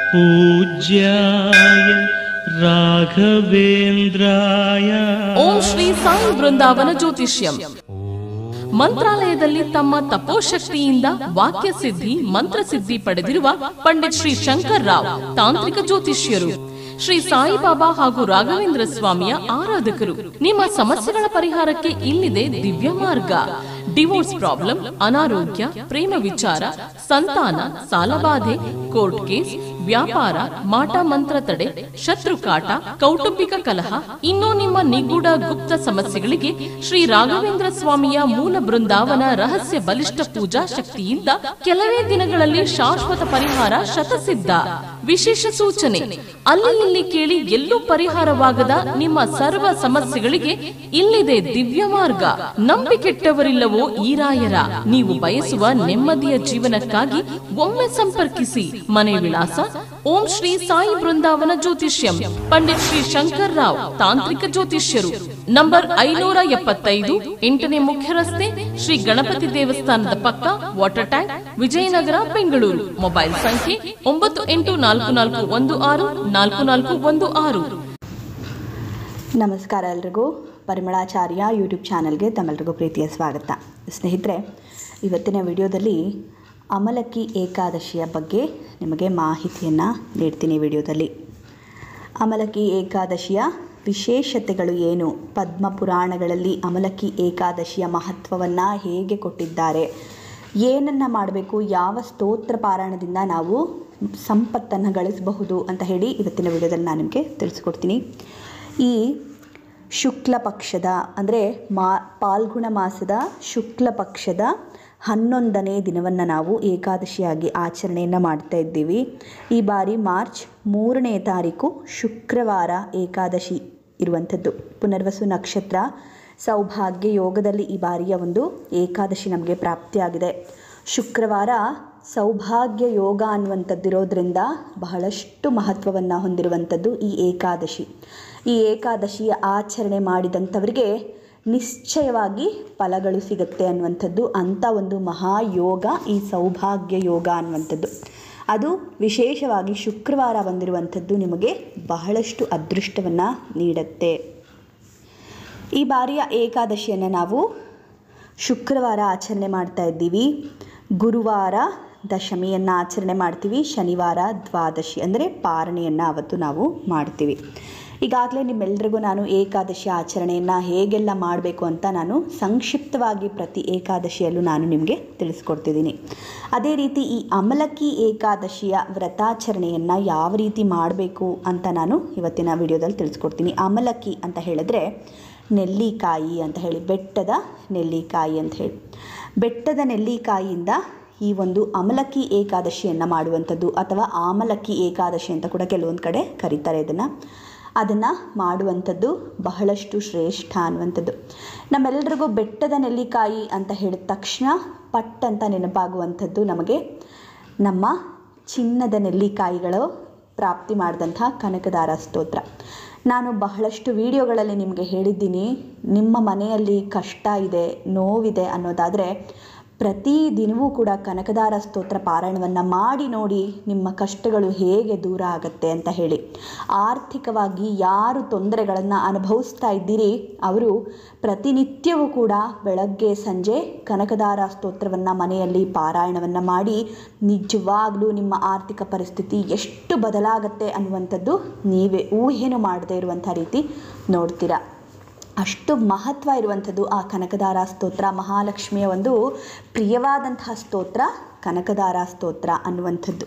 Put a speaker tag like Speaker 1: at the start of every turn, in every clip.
Speaker 1: पूज्याय राघवेन्द्राय
Speaker 2: ಓಂ ಶ್ರೀ ಸಾಯಿ ಬೃಂದಾವನ ಜ್ಯೋತಿಷ್ಯಂ ಮಂತ್ರಾಲಯದಲ್ಲಿ ತಮ್ಮ ತಪೋಶಕ್ತಿಯಿಂದ ವಾಕ್ಯ ಸಿದ್ಧಿ ಮಂತ್ರಸಿದ್ಧಿ ಪಡೆದಿರುವ ಪಂಡಿತ್ ಶ್ರೀ ಶಂಕರ್ ರಾವ್ ತಾಂತ್ರಿಕ ಜ್ಯೋತಿಷ್ಯರು ಶ್ರೀ ಸಾಯಿಬಾಬಾ ಹಾಗೂ ರಾಘವೇಂದ್ರ ಸ್ವಾಮಿಯ ಆರಾಧಕರು ನಿಮ್ಮ ಸಮಸ್ಯೆಗಳ ಪರಿಹಾರಕ್ಕೆ ಇಲ್ಲಿದೆ ದಿವ್ಯ ಮಾರ್ಗ ಡಿವೋರ್ಸ್ ಪ್ರಾಬ್ಲಮ್ ಅನಾರೋಗ್ಯ ಪ್ರೇಮ ವಿಚಾರ ಸಂತಾನ ಸಾಲಬಾಧೆ ಕೋರ್ಟ್ ಕೇಸ್ ವ್ಯಾಪಾರ ಮಾಟ ಮಂತ್ರ ತಡೆ ಶತ್ರು ಕಾಟ ಕೌಟುಂಬಿಕ ಕಲಹ ಇನ್ನೂ ನಿಮ್ಮ ನಿಗೂಢ ಗುಪ್ತ ಸಮಸ್ಯೆಗಳಿಗೆ ಶ್ರೀ ರಾಘವೇಂದ್ರ ಸ್ವಾಮಿಯ ಮೂಲ ಬೃಂದಾವನ ರಹಸ್ಯ ಬಲಿಷ್ಠ ಪೂಜಾ ಶಕ್ತಿಯಿಂದ ಕೆಲವೇ ದಿನಗಳಲ್ಲಿ ಶಾಶ್ವತ ಪರಿಹಾರ ಶತಸಿದ್ಧ ವಿಶೇಷ ಸೂಚನೆ ಅಲ್ಲಿ ಇಲ್ಲಿ ಕೇಳಿ ಎಲ್ಲೂ ಪರಿಹಾರವಾಗದ ನಿಮ್ಮ ಸರ್ವ ಸಮಸ್ಯೆಗಳಿಗೆ ಇಲ್ಲಿದೆ ದಿವ್ಯ ಮಾರ್ಗ ನಂಬಿಕೆಟ್ಟವರಿಲ್ಲವೋ ಈ ರಾಯರ ನೀವು ಬಯಸುವ ನೆಮ್ಮದಿಯ ಜೀವನಕ್ಕಾಗಿ ಒಮ್ಮೆ ಸಂಪರ್ಕಿಸಿ ಮನೆ ವಿಳಾಸ ಓಂ ಶ್ರೀ ಸಾಯಿ ಬೃಂದಾವನ ಜ್ಯೋತಿಷ್ಯಂ ಪಂಡಿತ್ ಶ್ರೀ ಶಂಕರ್ ರಾವ್ ತಾಂತ್ರಿಕ ಜ್ಯೋತಿಷ್ಯರು ನಂಬರ್ ಐನೂರ ಎಪ್ಪತ್ತೈದು ಎಂಟನೇ ಮುಖ್ಯ ರಸ್ತೆ ಶ್ರೀ ಗಣಪತಿ ದೇವಸ್ಥಾನದ ಪಕ್ಕ water tank Vijayanagar Bengaluru mobile ಸಂಖ್ಯೆ ಒಂಬತ್ತು ಎಂಟು ನಾಲ್ಕು ನಾಲ್ಕು ಒಂದು ಆರು ನಾಲ್ಕು ನಾಲ್ಕು ಒಂದು ಆರು
Speaker 3: ನಮಸ್ಕಾರ ಎಲ್ರಿಗೂ ಪರಿಮಳಾಚಾರ್ಯ ಯೂಟ್ಯೂಬ್ ಚಾನಲ್ಗೆ ತಮ್ಮೆಲ್ಲರಿಗೂ ಪ್ರೀತಿಯ ಸ್ವಾಗತ ಸ್ನೇಹಿತರೆ ಇವತ್ತಿನ ವಿಡಿಯೋದಲ್ಲಿ ಅಮಲಕ್ಕಿ ಏಕಾದಶಿಯ ಬಗ್ಗೆ ನಿಮಗೆ ಮಾಹಿತಿಯನ್ನು ನೀಡ್ತೀನಿ ಈ ವಿಡಿಯೋದಲ್ಲಿ ಅಮಲಕ್ಕಿ ಏಕಾದಶಿಯ ವಿಶೇಷತೆಗಳು ಏನು ಪದ್ಮ ಪುರಾಣಗಳಲ್ಲಿ ಅಮಲಕ್ಕಿ ಏಕಾದಶಿಯ ಮಹತ್ವವನ್ನು ಹೇಗೆ ಕೊಟ್ಟಿದ್ದಾರೆ ಏನನ್ನು ಮಾಡಬೇಕು ಯಾವ ಸ್ತೋತ್ರ ಪಾರಾಯಣದಿಂದ ನಾವು ಸಂಪತ್ತನ್ನು ಗಳಿಸಬಹುದು ಅಂತ ಹೇಳಿ ಇವತ್ತಿನ ವಿಡಿಯೋದಲ್ಲಿ ನಾನು ನಿಮಗೆ ತಿಳಿಸ್ಕೊಡ್ತೀನಿ ಈ ಶುಕ್ಲ ಪಕ್ಷದ ಅಂದರೆ ಮಾ ಪಾಲ್ಗುಣ ಮಾಸದ ಶುಕ್ಲ ಪಕ್ಷದ ಹನ್ನೊಂದನೇ ದಿನವನ್ನು ನಾವು ಏಕಾದಶಿಯಾಗಿ ಆಚರಣೆಯನ್ನು ಮಾಡ್ತಾ ಇದ್ದೀವಿ ಈ ಬಾರಿ ಮಾರ್ಚ್ ಮೂರನೇ ತಾರೀಕು ಶುಕ್ರವಾರ ಏಕಾದಶಿ ಇರುವಂಥದ್ದು ಪುನರ್ವಸು ನಕ್ಷತ್ರ ಸೌಭಾಗ್ಯ ಯೋಗದಲ್ಲಿ ಈ ಬಾರಿಯ ಒಂದು ಏಕಾದಶಿ ನಮಗೆ ಪ್ರಾಪ್ತಿಯಾಗಿದೆ ಶುಕ್ರವಾರ ಸೌಭಾಗ್ಯ ಯೋಗ ಅನ್ನುವಂಥದ್ದಿರೋದ್ರಿಂದ ಬಹಳಷ್ಟು ಮಹತ್ವವನ್ನು ಹೊಂದಿರುವಂಥದ್ದು ಈ ಏಕಾದಶಿ ಈ ಏಕಾದಶಿಯ ಆಚರಣೆ ಮಾಡಿದಂಥವರಿಗೆ ನಿಶ್ಚಯವಾಗಿ ಫಲಗಳು ಸಿಗುತ್ತೆ ಅನ್ನುವಂಥದ್ದು ಅಂಥ ಒಂದು ಮಹಾಯೋಗ ಈ ಸೌಭಾಗ್ಯ ಯೋಗ ಅನ್ನುವಂಥದ್ದು ಅದು ವಿಶೇಷವಾಗಿ ಶುಕ್ರವಾರ ಬಂದಿರುವಂಥದ್ದು ನಿಮಗೆ ಬಹಳಷ್ಟು ಅದೃಷ್ಟವನ್ನು ನೀಡುತ್ತೆ ಈ ಬಾರಿಯ ಏಕಾದಶಿಯನ್ನು ನಾವು ಶುಕ್ರವಾರ ಆಚರಣೆ ಮಾಡ್ತಾ ಇದ್ದೀವಿ ಗುರುವಾರ ದಶಮಿಯನ್ನು ಆಚರಣೆ ಮಾಡ್ತೀವಿ ಶನಿವಾರ ದ್ವಾದಶಿ ಅಂದರೆ ಪಾರಣೆಯನ್ನು ಅವತ್ತು ನಾವು ಮಾಡ್ತೀವಿ ಈಗಾಗಲೇ ನಿಮ್ಮೆಲ್ಲರಿಗೂ ನಾನು ಏಕಾದಶಿ ಆಚರಣೆಯನ್ನು ಹೇಗೆಲ್ಲ ಮಾಡಬೇಕು ಅಂತ ನಾನು ಸಂಕ್ಷಿಪ್ತವಾಗಿ ಪ್ರತಿ ಏಕಾದಶಿಯಲ್ಲೂ ನಾನು ನಿಮಗೆ ತಿಳಿಸ್ಕೊಡ್ತಿದ್ದೀನಿ ಅದೇ ರೀತಿ ಈ ಅಮಲಕ್ಕಿ ಏಕಾದಶಿಯ ವ್ರತಾಚರಣೆಯನ್ನು ಯಾವ ರೀತಿ ಮಾಡಬೇಕು ಅಂತ ನಾನು ಇವತ್ತಿನ ವಿಡಿಯೋದಲ್ಲಿ ತಿಳಿಸ್ಕೊಡ್ತೀನಿ ಅಮಲಕ್ಕಿ ಅಂತ ಹೇಳಿದ್ರೆ ನೆಲ್ಲಿಕಾಯಿ ಅಂತ ಹೇಳಿ ಬೆಟ್ಟದ ನೆಲ್ಲಿಕಾಯಿ ಅಂತ ಹೇಳಿ ಬೆಟ್ಟದ ನೆಲ್ಲಿಕಾಯಿಯಿಂದ ಈ ಒಂದು ಅಮಲಕ್ಕಿ ಏಕಾದಶಿಯನ್ನು ಮಾಡುವಂಥದ್ದು ಅಥವಾ ಆಮಲಕ್ಕಿ ಏಕಾದಶಿ ಅಂತ ಕೂಡ ಕೆಲವೊಂದು ಕಡೆ ಕರೀತಾರೆ ಇದನ್ನು ಅದನ್ನು ಮಾಡುವಂಥದ್ದು ಬಹಳಷ್ಟು ಶ್ರೇಷ್ಠ ಅನ್ನುವಂಥದ್ದು ನಮ್ಮೆಲ್ಲರಿಗೂ ಬೆಟ್ಟದ ನೆಲ್ಲಿಕಾಯಿ ಅಂತ ಹೇಳಿದ ತಕ್ಷಣ ಪಟ್ ಅಂತ ನೆನಪಾಗುವಂಥದ್ದು ನಮಗೆ ನಮ್ಮ ಚಿನ್ನದ ನೆಲ್ಲಿಕಾಯಿಗಳು ಪ್ರಾಪ್ತಿ ಮಾಡಿದಂಥ ಕನಕದಾರ ಸ್ತೋತ್ರ ನಾನು ಬಹಳಷ್ಟು ವಿಡಿಯೋಗಳಲ್ಲಿ ನಿಮಗೆ ಹೇಳಿದ್ದೀನಿ ನಿಮ್ಮ ಮನೆಯಲ್ಲಿ ಕಷ್ಟ ಇದೆ ನೋವಿದೆ ಅನ್ನೋದಾದರೆ ಪ್ರತಿದಿನವೂ ಕೂಡ ಕನಕದಾರ ಸ್ತೋತ್ರ ಪಾರಾಯಣವನ್ನು ಮಾಡಿ ನೋಡಿ ನಿಮ್ಮ ಕಷ್ಟಗಳು ಹೇಗೆ ದೂರ ಆಗುತ್ತೆ ಅಂತ ಹೇಳಿ ಆರ್ಥಿಕವಾಗಿ ಯಾರು ತೊಂದರೆಗಳನ್ನು ಅನುಭವಿಸ್ತಾ ಇದ್ದೀರಿ ಅವರು ಪ್ರತಿನಿತ್ಯವೂ ಕೂಡ ಬೆಳಗ್ಗೆ ಸಂಜೆ ಕನಕದಾರ ಸ್ತೋತ್ರವನ್ನು ಮನೆಯಲ್ಲಿ ಪಾರಾಯಣವನ್ನು ಮಾಡಿ ನಿಜವಾಗ್ಲೂ ನಿಮ್ಮ ಆರ್ಥಿಕ ಪರಿಸ್ಥಿತಿ ಎಷ್ಟು ಬದಲಾಗತ್ತೆ ಅನ್ನುವಂಥದ್ದು ನೀವೇ ಊಹೆನೂ ಮಾಡದೇ ಇರುವಂಥ ರೀತಿ ನೋಡ್ತೀರಾ ಅಷ್ಟು ಮಹತ್ವ ಇರುವಂಥದ್ದು ಆ ಕನಕದಾರ ಸ್ತೋತ್ರ ಮಹಾಲಕ್ಷ್ಮಿಯ ಒಂದು ಪ್ರಿಯವಾದಂತಹ ಸ್ತೋತ್ರ ಕನಕದಾರ ಸ್ತೋತ್ರ ಅನ್ನುವಂಥದ್ದು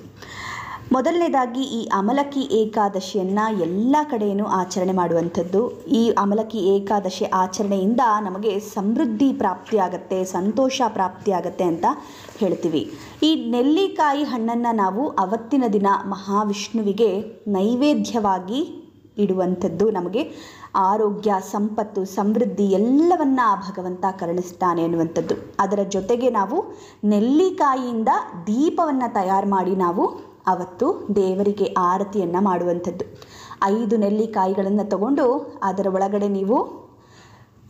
Speaker 3: ಮೊದಲನೇದಾಗಿ ಈ ಅಮಲಕ್ಕಿ ಏಕಾದಶಿಯನ್ನು ಎಲ್ಲ ಕಡೆಯೂ ಆಚರಣೆ ಮಾಡುವಂಥದ್ದು ಈ ಅಮಲಕ್ಕಿ ಏಕಾದಶಿ ಆಚರಣೆಯಿಂದ ನಮಗೆ ಸಮೃದ್ಧಿ ಪ್ರಾಪ್ತಿಯಾಗತ್ತೆ ಸಂತೋಷ ಪ್ರಾಪ್ತಿಯಾಗತ್ತೆ ಅಂತ ಹೇಳ್ತೀವಿ ಈ ನೆಲ್ಲಿಕಾಯಿ ಹಣ್ಣನ್ನು ನಾವು ಅವತ್ತಿನ ದಿನ ಮಹಾವಿಷ್ಣುವಿಗೆ ನೈವೇದ್ಯವಾಗಿ ಇಡುವಂಥದ್ದು ನಮಗೆ ಆರೋಗ್ಯ ಸಂಪತ್ತು ಸಮೃದ್ಧಿ ಎಲ್ಲವನ್ನ ಆ ಭಗವಂತ ಕರುಣಿಸ್ತಾನೆ ಅನ್ನುವಂಥದ್ದು ಅದರ ಜೊತೆಗೆ ನಾವು ನೆಲ್ಲಿಕಾಯಿಯಿಂದ ದೀಪವನ್ನು ತಯಾರು ಮಾಡಿ ನಾವು ಅವತ್ತು ದೇವರಿಗೆ ಆರತಿಯನ್ನು ಮಾಡುವಂಥದ್ದು ಐದು ನೆಲ್ಲಿಕಾಯಿಗಳನ್ನು ತಗೊಂಡು ಅದರ ಒಳಗಡೆ ನೀವು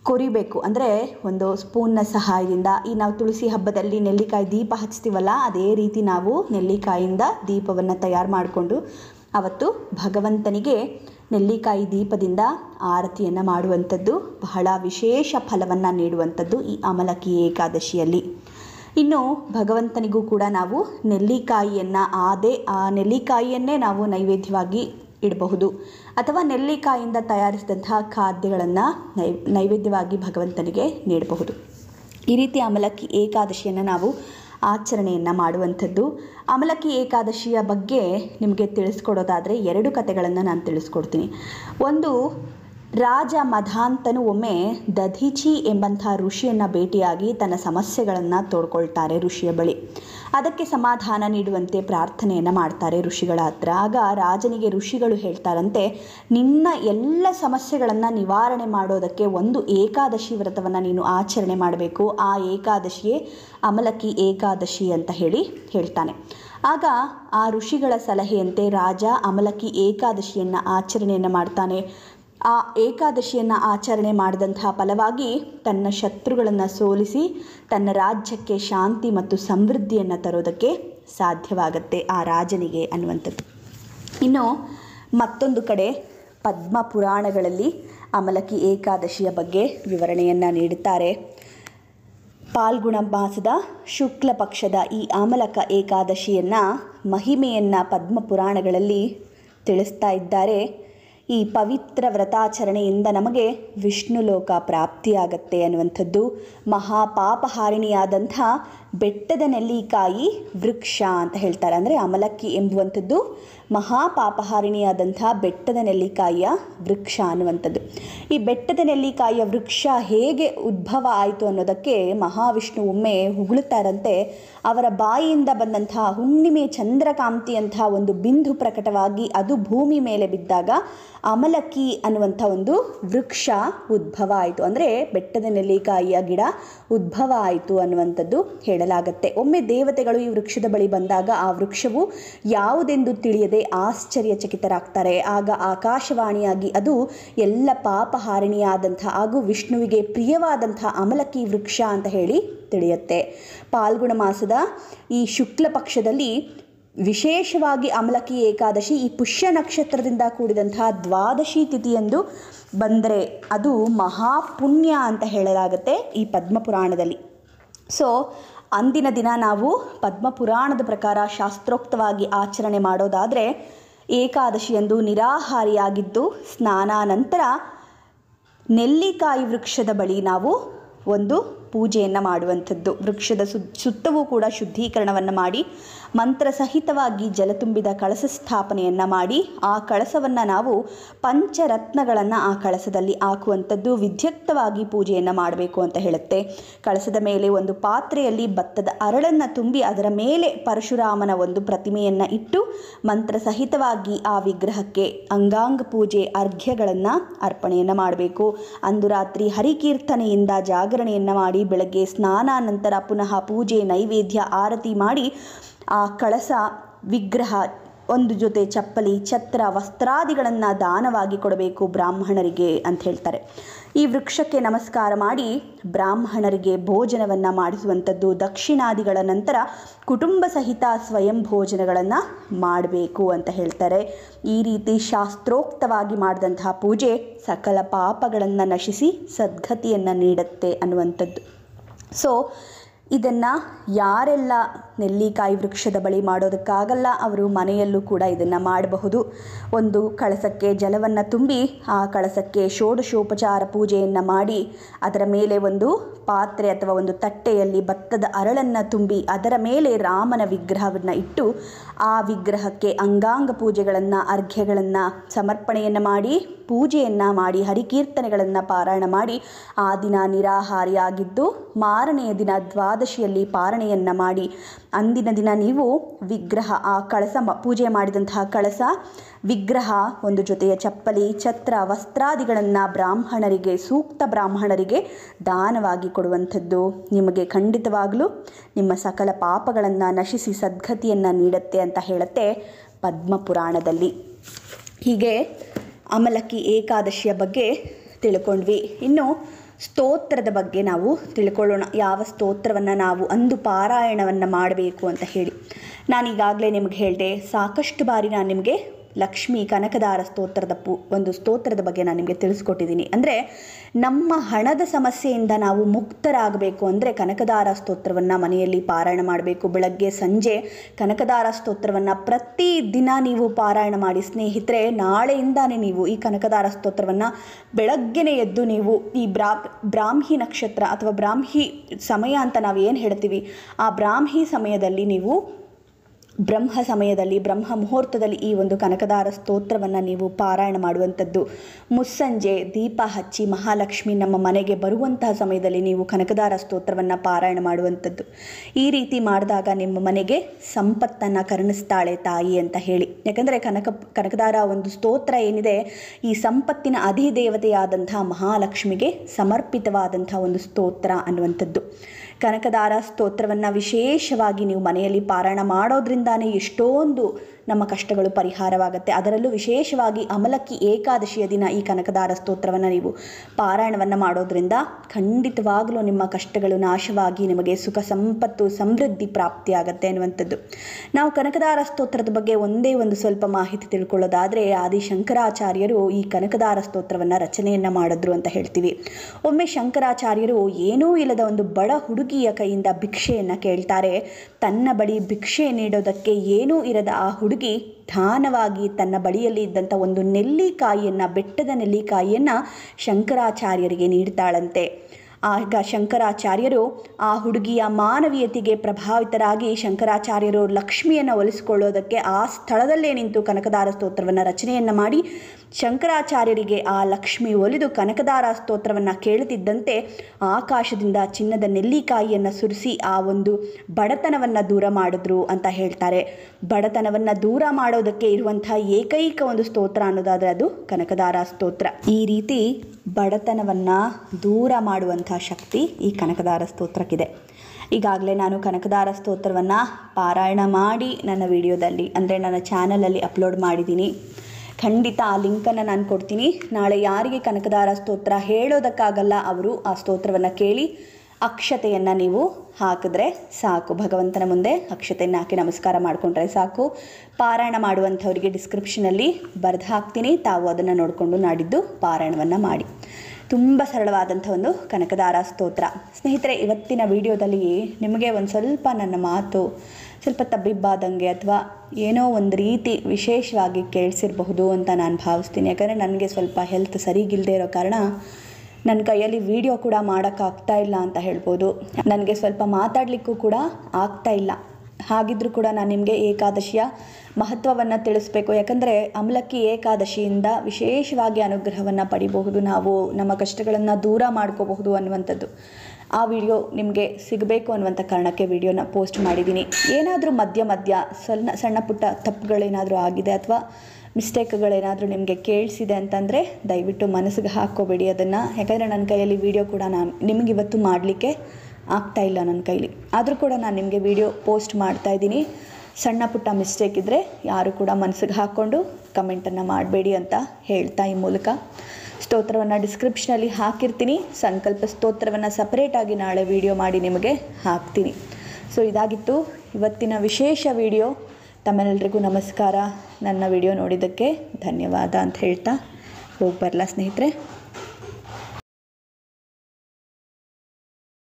Speaker 3: ಕೊರಿಬೇಕು ಅಂದರೆ ಒಂದು ಸ್ಪೂನ್ನ ಸಹಾಯದಿಂದ ಈ ನಾವು ತುಳಸಿ ಹಬ್ಬದಲ್ಲಿ ನೆಲ್ಲಿಕಾಯಿ ದೀಪ ಹಚ್ತೀವಲ್ಲ ಅದೇ ರೀತಿ ನಾವು ನೆಲ್ಲಿಕಾಯಿಂದ ದೀಪವನ್ನು ತಯಾರು ಮಾಡಿಕೊಂಡು ಅವತ್ತು ಭಗವಂತನಿಗೆ ನೆಲ್ಲಿಕಾಯಿ ದೀಪದಿಂದ ಆರತಿಯನ್ನು ಮಾಡುವಂಥದ್ದು ಬಹಳ ವಿಶೇಷ ಫಲವನ್ನು ನೀಡುವಂಥದ್ದು ಈ ಅಮಲಕಿ ಏಕಾದಶಿಯಲ್ಲಿ ಇನ್ನು ಭಗವಂತನಿಗೂ ಕೂಡ ನಾವು ನೆಲ್ಲಿಕಾಯಿಯನ್ನು ಅದೇ ಆ ನೆಲ್ಲಿಕಾಯಿಯನ್ನೇ ನಾವು ನೈವೇದ್ಯವಾಗಿ ಇಡಬಹುದು ಅಥವಾ ನೆಲ್ಲಿಕಾಯಿಂದ ತಯಾರಿಸಿದಂತಹ ಖಾದ್ಯಗಳನ್ನು ನೈ ನೈವೇದ್ಯವಾಗಿ ಭಗವಂತನಿಗೆ ನೀಡಬಹುದು ಈ ರೀತಿ ಅಮಲಕ್ಕಿ ಏಕಾದಶಿಯನ್ನು ನಾವು ಆಚರಣೆಯನ್ನು ಮಾಡುವಂಥದ್ದು ಅಮಲಕ್ಕಿ ಏಕಾದಶಿಯ ಬಗ್ಗೆ ನಿಮಗೆ ತಿಳಿಸ್ಕೊಡೋದಾದರೆ ಎರಡು ಕಥೆಗಳನ್ನು ನಾನು ತಿಳಿಸ್ಕೊಡ್ತೀನಿ ಒಂದು ರಾಜ ಮಧಾಂತನು ಒಮ್ಮೆ ದಧೀಚಿ ಎಂಬಂಥ ಋಷಿಯನ್ನು ಭೇಟಿಯಾಗಿ ತನ್ನ ಸಮಸ್ಯೆಗಳನ್ನು ತೋಡ್ಕೊಳ್ತಾರೆ ಋಷಿಯ ಬಳಿ ಅದಕ್ಕೆ ಸಮಾಧಾನ ನೀಡುವಂತೆ ಪ್ರಾರ್ಥನೆಯನ್ನು ಮಾಡ್ತಾರೆ ಋಷಿಗಳ ಹತ್ರ ಆಗ ರಾಜನಿಗೆ ಋಷಿಗಳು ಹೇಳ್ತಾರಂತೆ ನಿನ್ನ ಎಲ್ಲ ಸಮಸ್ಯೆಗಳನ್ನು ನಿವಾರಣೆ ಮಾಡೋದಕ್ಕೆ ಒಂದು ಏಕಾದಶಿ ವ್ರತವನ್ನು ನೀನು ಆಚರಣೆ ಮಾಡಬೇಕು ಆ ಏಕಾದಶಿಯೇ ಅಮಲಕಿ ಏಕಾದಶಿ ಅಂತ ಹೇಳಿ ಹೇಳ್ತಾನೆ ಆಗ ಆ ಋಷಿಗಳ ಸಲಹೆಯಂತೆ ರಾಜ ಅಮಲಕಿ ಏಕಾದಶಿಯನ್ನು ಆಚರಣೆಯನ್ನು ಮಾಡ್ತಾನೆ ಆ ಏಕಾದಶಿಯನ್ನು ಆಚರಣೆ ಮಾಡಿದಂತಹ ಫಲವಾಗಿ ತನ್ನ ಶತ್ರುಗಳನ್ನು ಸೋಲಿಸಿ ತನ್ನ ರಾಜ್ಯಕ್ಕೆ ಶಾಂತಿ ಮತ್ತು ಸಮೃದ್ಧಿಯನ್ನು ತರೋದಕ್ಕೆ ಸಾಧ್ಯವಾಗತ್ತೆ ಆ ರಾಜನಿಗೆ ಅನ್ನುವಂಥದ್ದು ಇನ್ನು ಮತ್ತೊಂದು ಕಡೆ ಪದ್ಮ ಪುರಾಣಗಳಲ್ಲಿ ಅಮಲಕಿ ಏಕಾದಶಿಯ ಬಗ್ಗೆ ವಿವರಣೆಯನ್ನು ನೀಡುತ್ತಾರೆ ಪಾಲ್ಗುಣ ಮಾಸದ ಶುಕ್ಲ ಪಕ್ಷದ ಈ ಆಮಲಕ ಏಕಾದಶಿಯನ್ನು ಮಹಿಮೆಯನ್ನು ಪದ್ಮ ಪುರಾಣಗಳಲ್ಲಿ ತಿಳಿಸ್ತಾ ಇದ್ದಾರೆ ಈ ಪವಿತ್ರ ವ್ರತಾಚರಣೆಯಿಂದ ನಮಗೆ ವಿಷ್ಣು ಲೋಕ ಪ್ರಾಪ್ತಿಯಾಗತ್ತೆ ಅನ್ನುವಂಥದ್ದು ಮಹಾಪಾಪಹಾರಿಣಿಯಾದಂಥ ಬೆಟ್ಟದ ನೆಲ್ಲಿಕಾಯಿ ವೃಕ್ಷ ಅಂತ ಹೇಳ್ತಾರೆ ಅಂದರೆ ಅಮಲಕ್ಕಿ ಎಂಬುವಂಥದ್ದು ಮಹಾಪಾಪಹಾರಿಣಿಯಾದಂಥ ಬೆಟ್ಟದ ನೆಲ್ಲಿಕಾಯಿಯ ವೃಕ್ಷ ಅನ್ನುವಂಥದ್ದು ಈ ಬೆಟ್ಟದ ನೆಲ್ಲಿಕಾಯಿಯ ವೃಕ್ಷ ಹೇಗೆ ಉದ್ಭವ ಆಯಿತು ಅನ್ನೋದಕ್ಕೆ ಮಹಾವಿಷ್ಣು ಒಮ್ಮೆ ಹೊಗಳುತ್ತಾರಂತೆ ಅವರ ಬಾಯಿಯಿಂದ ಬಂದಂತಹ ಹುಣ್ಣಿಮೆ ಚಂದ್ರಕಾಂತಿಯಂಥ ಒಂದು ಬಿಂದು ಪ್ರಕಟವಾಗಿ ಅದು ಭೂಮಿ ಮೇಲೆ ಬಿದ್ದಾಗ ಅಮಲಕ್ಕಿ ಅನ್ನುವಂಥ ಒಂದು ವೃಕ್ಷ ಉದ್ಭವ ಆಯಿತು ಅಂದರೆ ಬೆಟ್ಟದ ನೆಲ್ಲಿಕಾಯಿಯ ಗಿಡ ಉದ್ಭವ ಆಯಿತು ಅನ್ನುವಂಥದ್ದು ಹೇಳಲಾಗತ್ತೆ ಒಮ್ಮೆ ದೇವತೆಗಳು ಈ ವೃಕ್ಷದ ಬಳಿ ಬಂದಾಗ ಆ ವೃಕ್ಷವು ಯಾವುದೆಂದು ತಿಳಿಯದೆ ಆಶ್ಚರ್ಯಚಕಿತರಾಗ್ತಾರೆ ಆಗ ಆಕಾಶವಾಣಿಯಾಗಿ ಅದು ಎಲ್ಲ ಪಾಪಹಾರಿಣಿಯಾದಂಥ ಹಾಗೂ ವಿಷ್ಣುವಿಗೆ ಪ್ರಿಯವಾದಂಥ ಅಮಲಕ್ಕಿ ವೃಕ್ಷ ಅಂತ ಹೇಳಿ ತಿಳಿಯುತ್ತೆ ಪಾಲ್ಗುಣ ಮಾಸದ ಈ ಶುಕ್ಲ ಪಕ್ಷದಲ್ಲಿ ವಿಶೇಷವಾಗಿ ಅಮಲಕಿ ಏಕಾದಶಿ ಈ ಪುಷ್ಯ ನಕ್ಷತ್ರದಿಂದ ಕೂಡಿದಂತಹ ದ್ವಾದಶಿ ತಿಥಿಯಂದು ಬಂದರೆ ಅದು ಮಹಾಪುಣ್ಯ ಅಂತ ಹೇಳಲಾಗುತ್ತೆ ಈ ಪದ್ಮಪುರಾಣದಲ್ಲಿ ಸೊ ಅಂದಿನ ದಿನ ನಾವು ಪದ್ಮಪುರಾಣದ ಪ್ರಕಾರ ಶಾಸ್ತ್ರೋಕ್ತವಾಗಿ ಆಚರಣೆ ಮಾಡೋದಾದರೆ ಏಕಾದಶಿಯಂದು ನಿರಾಹಾರಿಯಾಗಿದ್ದು ಸ್ನಾನಾನಂತರ ನೆಲ್ಲಿಕಾಯಿ ವೃಕ್ಷದ ಬಳಿ ನಾವು ಒಂದು ಪೂಜೆಯನ್ನು ಮಾಡುವಂಥದ್ದು ವೃಕ್ಷದ ಸು ಸುತ್ತವೂ ಕೂಡ ಶುದ್ಧೀಕರಣವನ್ನು ಮಾಡಿ ಮಂತ್ರಸಹಿತವಾಗಿ ಜಲ ತುಂಬಿದ ಕಳಸ ಸ್ಥಾಪನೆಯನ್ನು ಮಾಡಿ ಆ ಕಳಸವನ್ನು ನಾವು ಪಂಚರತ್ನಗಳನ್ನು ಆ ಕಳಸದಲ್ಲಿ ಹಾಕುವಂಥದ್ದು ವಿದ್ಯುಕ್ತವಾಗಿ ಪೂಜೆಯನ್ನು ಮಾಡಬೇಕು ಅಂತ ಹೇಳುತ್ತೆ ಕಳಸದ ಮೇಲೆ ಒಂದು ಪಾತ್ರೆಯಲ್ಲಿ ಭತ್ತದ ಅರಳನ್ನು ತುಂಬಿ ಅದರ ಮೇಲೆ ಪರಶುರಾಮನ ಒಂದು ಪ್ರತಿಮೆಯನ್ನು ಇಟ್ಟು ಮಂತ್ರಸಹಿತವಾಗಿ ಆ ವಿಗ್ರಹಕ್ಕೆ ಅಂಗಾಂಗ ಪೂಜೆ ಅರ್ಘ್ಯಗಳನ್ನು ಅರ್ಪಣೆಯನ್ನು ಮಾಡಬೇಕು ಅಂದು ರಾತ್ರಿ ಹರಿಕೀರ್ತನೆಯಿಂದ ಜಾಗರಣೆಯನ್ನು ಮಾಡಿ ಬೆಳಗ್ಗೆ ಸ್ನಾನ ನಂತರ ಪುನಃ ಪೂಜೆ ನೈವೇದ್ಯ ಆರತಿ ಮಾಡಿ ಆ ಕಳಸ ವಿಗ್ರಹ ಒಂದು ಜೊತೆ ಚಪ್ಪಲಿ ಛತ್ರ ವಸ್ತ್ರಾದಿಗಳನ್ನು ದಾನವಾಗಿ ಕೊಡಬೇಕು ಬ್ರಾಹ್ಮಣರಿಗೆ ಅಂತ ಹೇಳ್ತಾರೆ ಈ ವೃಕ್ಷಕ್ಕೆ ನಮಸ್ಕಾರ ಮಾಡಿ ಬ್ರಾಹ್ಮಣರಿಗೆ ಭೋಜನವನ್ನು ಮಾಡಿಸುವಂಥದ್ದು ದಕ್ಷಿಣಾದಿಗಳ ನಂತರ ಕುಟುಂಬ ಸಹಿತ ಸ್ವಯಂ ಭೋಜನಗಳನ್ನು ಮಾಡಬೇಕು ಅಂತ ಹೇಳ್ತಾರೆ ಈ ರೀತಿ ಶಾಸ್ತ್ರೋಕ್ತವಾಗಿ ಮಾಡಿದಂತಹ ಪೂಜೆ ಸಕಲ ಪಾಪಗಳನ್ನು ನಶಿಸಿ ಸದ್ಗತಿಯನ್ನು ನೀಡುತ್ತೆ ಅನ್ನುವಂಥದ್ದು ಸೊ ಇದನ್ನು ಯಾರೆಲ್ಲ ನೆಲ್ಲಿಕಾಯಿ ವೃಕ್ಷದ ಬಳಿ ಮಾಡೋದಕ್ಕಾಗಲ್ಲ ಅವರು ಮನೆಯಲ್ಲೂ ಕೂಡ ಇದನ್ನು ಮಾಡಬಹುದು ಒಂದು ಕಳಸಕ್ಕೆ ಜಲವನ್ನು ತುಂಬಿ ಆ ಕಳಸಕ್ಕೆ ಷೋಡಶೋಪಚಾರ ಪೂಜೆಯನ್ನು ಮಾಡಿ ಅದರ ಮೇಲೆ ಒಂದು ಪಾತ್ರೆ ಅಥವಾ ಒಂದು ತಟ್ಟೆಯಲ್ಲಿ ಭತ್ತದ ಅರಳನ್ನು ತುಂಬಿ ಅದರ ಮೇಲೆ ರಾಮನ ವಿಗ್ರಹವನ್ನು ಇಟ್ಟು ಆ ವಿಗ್ರಹಕ್ಕೆ ಅಂಗಾಂಗ ಪೂಜೆಗಳನ್ನು ಅರ್ಘ್ಯಗಳನ್ನು ಸಮರ್ಪಣೆಯನ್ನು ಮಾಡಿ ಪೂಜೆಯನ್ನು ಮಾಡಿ ಹರಿಕೀರ್ತನೆಗಳನ್ನು ಪಾರಾಯಣ ಮಾಡಿ ಆ ದಿನ ನಿರಾಹಾರಿಯಾಗಿದ್ದು ಮಾರನೆಯ ದಿನ ದ್ವಾದಶಿಯಲ್ಲಿ ಪಾರಣೆಯನ್ನು ಮಾಡಿ ಅಂದಿನ ದಿನ ನೀವು ವಿಗ್ರಹ ಆ ಕಳಸ ಮ- ಪೂಜೆ ಮಾಡಿದಂತಹ ಕಳಸ ವಿಗ್ರಹ ಒಂದು ಜೊತೆಯ ಚಪ್ಪಲಿ ಛತ್ರ ವಸ್ತ್ರಾದಿಗಳನ್ನು ಬ್ರಾಹ್ಮಣರಿಗೆ ಸೂಕ್ತ ಬ್ರಾಹ್ಮಣರಿಗೆ ದಾನವಾಗಿ ಕೊಡುವಂಥದ್ದು ನಿಮಗೆ ಖಂಡಿತವಾಗಲೂ ನಿಮ್ಮ ಸಕಲ ಪಾಪಗಳನ್ನು ನಶಿಸಿ ಸದ್ಗತಿಯನ್ನು ನೀಡುತ್ತೆ ಅಂತ ಹೇಳುತ್ತೆ ಪದ್ಮಪುರಾಣದಲ್ಲಿ ಹೀಗೆ ಅಮಲಕ್ಕಿ ಏಕಾದಶಿಯ ಬಗ್ಗೆ ತಿಳ್ಕೊಂಡ್ವಿ ಇನ್ನು ಸ್ತೋತ್ರದ ಬಗ್ಗೆ ನಾವು ತಿಳ್ಕೊಳ್ಳೋಣ ಯಾವ ಸ್ತೋತ್ರವನ್ನು ನಾವು ಅಂದು ಪಾರಾಯಣವನ್ನು ಮಾಡಬೇಕು ಅಂತ ಹೇಳಿ ನಾನು ಈಗಾಗಲೇ ನಿಮಗೆ ಹೇಳಿದೆ ಸಾಕಷ್ಟು ಬಾರಿ ನಾನು ನಿಮಗೆ ಲಕ್ಷ್ಮಿ ಕನಕದಾರ ಸ್ತೋತ್ರದ ಪು ಒಂದು ಸ್ತೋತ್ರದ ಬಗ್ಗೆ ನಾನು ನಿಮಗೆ ತಿಳಿಸ್ಕೊಟ್ಟಿದ್ದೀನಿ ಅಂದರೆ ನಮ್ಮ ಹಣದ ಸಮಸ್ಯೆಯಿಂದ ನಾವು ಮುಕ್ತರಾಗಬೇಕು ಅಂದರೆ ಕನಕದಾರ ಸ್ತೋತ್ರವನ್ನು ಮನೆಯಲ್ಲಿ ಪಾರಾಯಣ ಮಾಡಬೇಕು ಬೆಳಗ್ಗೆ ಸಂಜೆ ಕನಕದಾರ ಸ್ತೋತ್ರವನ್ನು ಪ್ರತಿದಿನ ನೀವು ಪಾರಾಯಣ ಮಾಡಿ ಸ್ನೇಹಿತರೆ ನಾಳೆಯಿಂದಾನೇ ನೀವು ಈ ಕನಕದಾರ ಸ್ತೋತ್ರವನ್ನು ಬೆಳಗ್ಗೆನೇ ಎದ್ದು ನೀವು ಈ ಬ್ರಾ ಬ್ರಾಹ್ಮಿ ನಕ್ಷತ್ರ ಅಥವಾ ಬ್ರಾಹ್ಮಿ ಸಮಯ ಅಂತ ನಾವು ಏನು ಹೇಳ್ತೀವಿ ಆ ಬ್ರಾಹ್ಮಿ ಸಮಯದಲ್ಲಿ ನೀವು ಬ್ರಹ್ಮ ಸಮಯದಲ್ಲಿ ಬ್ರಹ್ಮ ಮುಹೂರ್ತದಲ್ಲಿ ಈ ಒಂದು ಕನಕದಾರ ಸ್ತೋತ್ರವನ್ನು ನೀವು ಪಾರಾಯಣ ಮಾಡುವಂಥದ್ದು ಮುಸ್ಸಂಜೆ ದೀಪ ಹಚ್ಚಿ ಮಹಾಲಕ್ಷ್ಮಿ ನಮ್ಮ ಮನೆಗೆ ಬರುವಂತಹ ಸಮಯದಲ್ಲಿ ನೀವು ಕನಕದಾರ ಸ್ತೋತ್ರವನ್ನು ಪಾರಾಯಣ ಮಾಡುವಂಥದ್ದು ಈ ರೀತಿ ಮಾಡಿದಾಗ ನಿಮ್ಮ ಮನೆಗೆ ಸಂಪತ್ತನ್ನು ಕರುಣಿಸ್ತಾಳೆ ತಾಯಿ ಅಂತ ಹೇಳಿ ಯಾಕಂದರೆ ಕನಕ ಕನಕದಾರ ಒಂದು ಸ್ತೋತ್ರ ಏನಿದೆ ಈ ಸಂಪತ್ತಿನ ಅಧಿದೇವತೆಯಾದಂತಹ ಮಹಾಲಕ್ಷ್ಮಿಗೆ ಸಮರ್ಪಿತವಾದಂತಹ ಒಂದು ಸ್ತೋತ್ರ ಅನ್ನುವಂಥದ್ದು ಕನಕದಾರ ಸ್ತೋತ್ರವನ್ನು ವಿಶೇಷವಾಗಿ ನೀವು ಮನೆಯಲ್ಲಿ ಪಾರಾಯಣ ಮಾಡೋದ್ರಿಂದಾನೇ ಎಷ್ಟೊಂದು ನಮ್ಮ ಕಷ್ಟಗಳು ಪರಿಹಾರವಾಗುತ್ತೆ ಅದರಲ್ಲೂ ವಿಶೇಷವಾಗಿ ಅಮಲಕ್ಕಿ ಏಕಾದಶಿಯ ದಿನ ಈ ಕನಕದಾರ ಸ್ತೋತ್ರವನ್ನು ನೀವು ಪಾರಾಯಣವನ್ನು ಮಾಡೋದ್ರಿಂದ ಖಂಡಿತವಾಗಲೂ ನಿಮ್ಮ ಕಷ್ಟಗಳು ನಾಶವಾಗಿ ನಿಮಗೆ ಸುಖ ಸಂಪತ್ತು ಸಮೃದ್ಧಿ ಪ್ರಾಪ್ತಿಯಾಗತ್ತೆ ಅನ್ನುವಂಥದ್ದು ನಾವು ಕನಕದಾರ ಸ್ತೋತ್ರದ ಬಗ್ಗೆ ಒಂದೇ ಒಂದು ಸ್ವಲ್ಪ ಮಾಹಿತಿ ತಿಳ್ಕೊಳ್ಳೋದಾದರೆ ಆದಿ ಶಂಕರಾಚಾರ್ಯರು ಈ ಕನಕದಾರ ಸ್ತೋತ್ರವನ್ನು ರಚನೆಯನ್ನು ಮಾಡಿದ್ರು ಅಂತ ಹೇಳ್ತೀವಿ ಒಮ್ಮೆ ಶಂಕರಾಚಾರ್ಯರು ಏನೂ ಇಲ್ಲದ ಒಂದು ಬಡ ಹುಡುಗಿಯ ಕೈಯಿಂದ ಭಿಕ್ಷೆಯನ್ನು ಕೇಳ್ತಾರೆ ತನ್ನ ಬಳಿ ಭಿಕ್ಷೆ ನೀಡೋದಕ್ಕೆ ಏನೂ ಇರದ ಆ ಹುಡುಗಿ ದಾನವಾಗಿ ತನ್ನ ಬಳಿಯಲ್ಲಿ ಇದ್ದಂಥ ಒಂದು ನೆಲ್ಲಿಕಾಯಿಯನ್ನು ಬೆಟ್ಟದ ನೆಲ್ಲಿಕಾಯಿಯನ್ನು ಶಂಕರಾಚಾರ್ಯರಿಗೆ ನೀಡ್ತಾಳಂತೆ ಆಗ ಶಂಕರಾಚಾರ್ಯರು ಆ ಹುಡುಗಿಯ ಮಾನವೀಯತೆಗೆ ಪ್ರಭಾವಿತರಾಗಿ ಶಂಕರಾಚಾರ್ಯರು ಲಕ್ಷ್ಮಿಯನ್ನು ಒಲಿಸಿಕೊಳ್ಳೋದಕ್ಕೆ ಆ ಸ್ಥಳದಲ್ಲೇ ನಿಂತು ಕನಕದಾರ ಸ್ತೋತ್ರವನ್ನು ರಚನೆಯನ್ನು ಮಾಡಿ ಶಂಕರಾಚಾರ್ಯರಿಗೆ ಆ ಲಕ್ಷ್ಮಿ ಒಲಿದು ಕನಕದಾರ ಸ್ತೋತ್ರವನ್ನು ಕೇಳುತ್ತಿದ್ದಂತೆ ಆಕಾಶದಿಂದ ಚಿನ್ನದ ನೆಲ್ಲಿಕಾಯಿಯನ್ನು ಸುರಿಸಿ ಆ ಒಂದು ಬಡತನವನ್ನು ದೂರ ಮಾಡಿದ್ರು ಅಂತ ಹೇಳ್ತಾರೆ ಬಡತನವನ್ನು ದೂರ ಮಾಡೋದಕ್ಕೆ ಇರುವಂಥ ಏಕೈಕ ಒಂದು ಸ್ತೋತ್ರ ಅನ್ನೋದಾದರೆ ಅದು ಕನಕದಾರ ಸ್ತೋತ್ರ ಈ ರೀತಿ ಬಡತನವನ್ನು ದೂರ ಮಾಡುವಂಥ ಶಕ್ತಿ ಈ ಕನಕದಾರ ಸ್ತೋತ್ರಕ್ಕಿದೆ ಈಗಾಗಲೇ ನಾನು ಕನಕದಾರ ಸ್ತೋತ್ರವನ್ನು ಪಾರಾಯಣ ಮಾಡಿ ನನ್ನ ವಿಡಿಯೋದಲ್ಲಿ ಅಂದರೆ ನನ್ನ ಚಾನಲಲ್ಲಿ ಅಪ್ಲೋಡ್ ಮಾಡಿದ್ದೀನಿ ಖಂಡಿತ ಆ ಲಿಂಕನ್ನು ನಾನು ಕೊಡ್ತೀನಿ ನಾಳೆ ಯಾರಿಗೆ ಕನಕದಾರ ಸ್ತೋತ್ರ ಹೇಳೋದಕ್ಕಾಗಲ್ಲ ಅವರು ಆ ಸ್ತೋತ್ರವನ್ನು ಕೇಳಿ ಅಕ್ಷತೆಯನ್ನು ನೀವು ಹಾಕಿದ್ರೆ ಸಾಕು ಭಗವಂತನ ಮುಂದೆ ಅಕ್ಷತೆಯನ್ನು ಹಾಕಿ ನಮಸ್ಕಾರ ಮಾಡಿಕೊಂಡ್ರೆ ಸಾಕು ಪಾರಾಯಣ ಮಾಡುವಂಥವರಿಗೆ ಡಿಸ್ಕ್ರಿಪ್ಷನಲ್ಲಿ ಬರೆದು ಹಾಕ್ತೀನಿ ತಾವು ಅದನ್ನು ನೋಡಿಕೊಂಡು ನಾಡಿದ್ದು ಪಾರಾಯಣವನ್ನು ಮಾಡಿ ತುಂಬ ಸರಳವಾದಂಥ ಒಂದು ಕನಕದಾರ ಸ್ತೋತ್ರ ಸ್ನೇಹಿತರೆ ಇವತ್ತಿನ ವಿಡಿಯೋದಲ್ಲಿ ನಿಮಗೆ ಒಂದು ಸ್ವಲ್ಪ ನನ್ನ ಮಾತು ಸ್ವಲ್ಪ ತಬ್ಬಿಬ್ಬಾದಂಗೆ ಅಥವಾ ಏನೋ ಒಂದು ರೀತಿ ವಿಶೇಷವಾಗಿ ಕೇಳಿಸಿರಬಹುದು ಅಂತ ನಾನು ಭಾವಿಸ್ತೀನಿ ಯಾಕಂದರೆ ನನಗೆ ಸ್ವಲ್ಪ ಹೆಲ್ತ್ ಸರಿಗಿಲ್ಲದೆ ಇರೋ ಕಾರಣ ನನ್ನ ಕೈಯಲ್ಲಿ ವಿಡಿಯೋ ಕೂಡ ಮಾಡೋಕ್ಕಾಗ್ತಾ ಇಲ್ಲ ಅಂತ ಹೇಳ್ಬೋದು ನನಗೆ ಸ್ವಲ್ಪ ಮಾತಾಡಲಿಕ್ಕೂ ಕೂಡ ಆಗ್ತಾ ಇಲ್ಲ ಹಾಗಿದ್ರೂ ಕೂಡ ನಾನು ನಿಮಗೆ ಏಕಾದಶಿಯ ಮಹತ್ವವನ್ನು ತಿಳಿಸ್ಬೇಕು ಯಾಕಂದರೆ ಅಮಲಕ್ಕಿ ಏಕಾದಶಿಯಿಂದ ವಿಶೇಷವಾಗಿ ಅನುಗ್ರಹವನ್ನು ಪಡಿಬಹುದು ನಾವು ನಮ್ಮ ಕಷ್ಟಗಳನ್ನು ದೂರ ಮಾಡ್ಕೋಬಹುದು ಅನ್ನುವಂಥದ್ದು ಆ ವಿಡಿಯೋ ನಿಮಗೆ ಸಿಗಬೇಕು ಅನ್ನುವಂಥ ಕಾರಣಕ್ಕೆ ವಿಡಿಯೋನ ಪೋಸ್ಟ್ ಮಾಡಿದ್ದೀನಿ ಏನಾದರೂ ಮಧ್ಯ ಮಧ್ಯ ಸಣ್ಣ ಸಣ್ಣ ಪುಟ್ಟ ತಪ್ಪುಗಳೇನಾದರೂ ಆಗಿದೆ ಅಥವಾ ಮಿಸ್ಟೇಕ್ಗಳೇನಾದರೂ ನಿಮಗೆ ಕೇಳಿಸಿದೆ ಅಂತಂದರೆ ದಯವಿಟ್ಟು ಮನಸ್ಸಿಗೆ ಹಾಕ್ಕೋಬೇಡಿ ಅದನ್ನು ಯಾಕಂದರೆ ನನ್ನ ಕೈಯಲ್ಲಿ ವಿಡಿಯೋ ಕೂಡ ನಾನು ನಿಮಗಿವತ್ತು ಮಾಡಲಿಕ್ಕೆ ಆಗ್ತಾ ಇಲ್ಲ ನನ್ನ ಕೈಲಿ ಆದರೂ ಕೂಡ ನಾನು ನಿಮಗೆ ವಿಡಿಯೋ ಪೋಸ್ಟ್ ಮಾಡ್ತಾ ಇದ್ದೀನಿ ಸಣ್ಣ ಪುಟ್ಟ ಮಿಸ್ಟೇಕ್ ಇದ್ದರೆ ಯಾರು ಕೂಡ ಮನಸ್ಸಿಗೆ ಹಾಕ್ಕೊಂಡು ಕಮೆಂಟನ್ನು ಮಾಡಬೇಡಿ ಅಂತ ಹೇಳ್ತಾ ಈ ಮೂಲಕ ಸ್ತೋತ್ರವನ್ನು ಡಿಸ್ಕ್ರಿಪ್ಷನಲ್ಲಿ ಹಾಕಿರ್ತೀನಿ ಸಂಕಲ್ಪ ಸ್ತೋತ್ರವನ್ನು ಸಪ್ರೇಟಾಗಿ ನಾಳೆ ವಿಡಿಯೋ ಮಾಡಿ ನಿಮಗೆ ಹಾಕ್ತೀನಿ ಸೊ ಇದಾಗಿತ್ತು ಇವತ್ತಿನ ವಿಶೇಷ ವಿಡಿಯೋ ತಮ್ಮೆಲ್ಲರಿಗೂ ನಮಸ್ಕಾರ ನನ್ನ ವಿಡಿಯೋ ನೋಡಿದ್ದಕ್ಕೆ ಧನ್ಯವಾದ ಅಂತ ಹೇಳ್ತಾ ಹೋಗಿ ಬರಲಾ ಸ್ನೇಹಿತರೆ